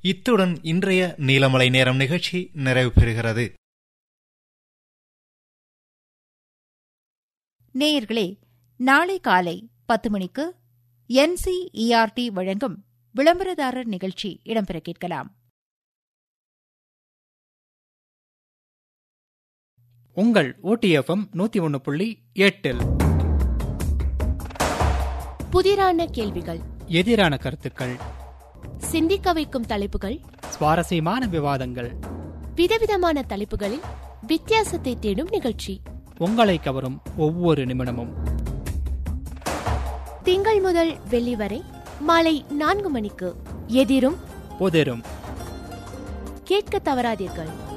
இத்துடன் இன்றைய நீலமலை நேரம் நிகழ்ச்சி நிறைவு பெறுகிறது நேயர்களே நாளை காலை பத்து மணிக்கு என்சிஇஆர்டி வழங்கும் விளம்பரதாரர் நிகழ்ச்சி இடம்பெற கேட்கலாம் உங்கள் ஓடிஎஃப்எம் நூத்தி ஒன்னு புள்ளி எட்டில் புதிரான கேள்விகள் எதிரான கருத்துக்கள் சிந்திக்க வைக்கும் தலைப்புகள் சுவாரஸ்யமான விவாதங்கள் விதவிதமான தலைப்புகளில் வித்தியாசத்தை தேடும் நிகழ்ச்சி உங்களை கவரும் ஒவ்வொரு நிமிடமும் திங்கள் முதல் வெள்ளி வரை மாலை நான்கு மணிக்கு எதிரும் புதிரும் கேட்க தவறாதீர்கள்